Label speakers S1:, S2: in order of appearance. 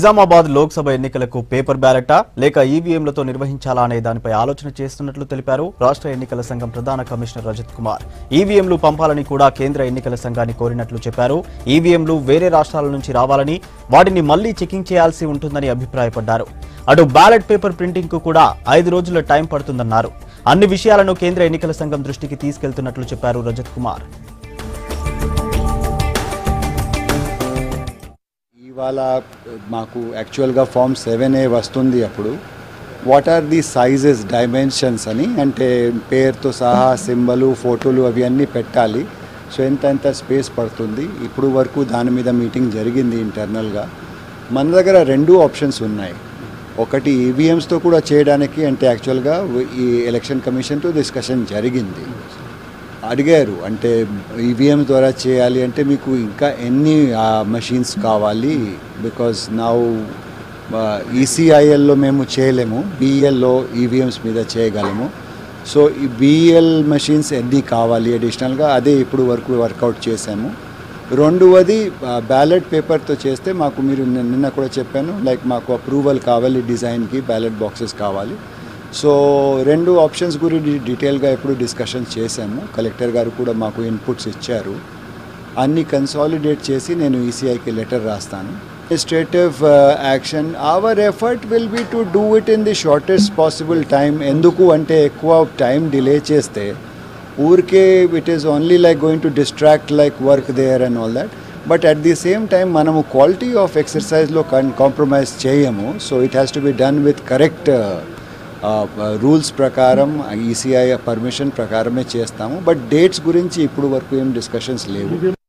S1: నిజామాబాద్ లోక్సభ ఎన్నికలకు పేపర్ బ్యాలెటా లేక ఈవీఎంలతో నిర్వహించాలా అనే దానిపై ఆలోచన చేస్తున్నట్లు తెలిపారు రాష్ట్ర ఎన్నికల సంఘం ప్రధాన కమిషనర్ రజత్ కుమార్ ఈవీఎంలు పంపాలని కూడా కేంద్ర ఎన్నికల సంఘాన్ని కోరినట్లు చెప్పారు ఈవీఎంలు వేరే రాష్ట్రాల నుంచి రావాలని వాటిని మళ్లీ చెకింగ్ చేయాల్సి ఉంటుందని అభిప్రాయపడ్డారు అటు బ్యాలెట్ పేపర్ ప్రింటింగ్ కు కూడా ఐదు రోజుల టైం పడుతుందన్నారు అన్ని విషయాలను కేంద్ర ఎన్నికల సంఘం దృష్టికి తీసుకెళ్తున్నట్లు చెప్పారు రజత్ కుమార్
S2: ఇవాళ మాకు యాక్చువల్గా ఫామ్ సెవెన్ ఏ వస్తుంది అప్పుడు what are the sizes dimensions అని అంటే పేరుతో సహా సింబలు ఫోటోలు అవి అన్నీ పెట్టాలి సో ఎంత ఎంత స్పేస్ పడుతుంది ఇప్పుడు వరకు దాని మీద మీటింగ్ జరిగింది ఇంటర్నల్గా మన దగ్గర రెండు ఆప్షన్స్ ఉన్నాయి ఒకటి ఈవీఎంస్తో కూడా చేయడానికి అంటే యాక్చువల్గా ఈ ఎలక్షన్ కమిషన్తో డిస్కషన్ జరిగింది అడిగారు అంటే ఈవీఎం ద్వారా చేయాలి అంటే మీకు ఇంకా ఎన్ని మషీన్స్ కావాలి బికాజ్ నా ఈసీఐఎల్లో మేము చేయలేము బీఎల్లో ఈవీఎంస్ మీద చేయగలము సో ఈ బిఎల్ మషీన్స్ ఎన్ని కావాలి అడిషనల్గా అదే ఇప్పుడు వరకు వర్కౌట్ చేసాము రెండవది బ్యాలెట్ పేపర్తో చేస్తే మాకు మీరు నిన్న నిన్న కూడా చెప్పాను లైక్ మాకు అప్రూవల్ కావాలి డిజైన్కి బ్యాలెట్ బాక్సెస్ కావాలి సో రెండు ఆప్షన్స్ గురించి డీటెయిల్గా ఇప్పుడు డిస్కషన్ చేశాము కలెక్టర్ గారు కూడా మాకు ఇన్పుట్స్ ఇచ్చారు అన్ని కన్సాలిడేట్ చేసి నేను ఈసీఐకి లెటర్ రాస్తాను administrative action our effort will be to do it in the shortest possible time ఎందుకు అంటే ఎక్కువ టైం డిలే చేస్తే ఊరికే it is only like going to distract like work there and all that but at the same time మనము quality of ఎక్సర్సైజ్లో compromise చేయము so it has to be done with correct rules ప్రకారం ECI permission ప్రకారమే చేస్తాము but dates గురించి ఇప్పుడు వరకు ఏం డిస్కషన్స్ లేవు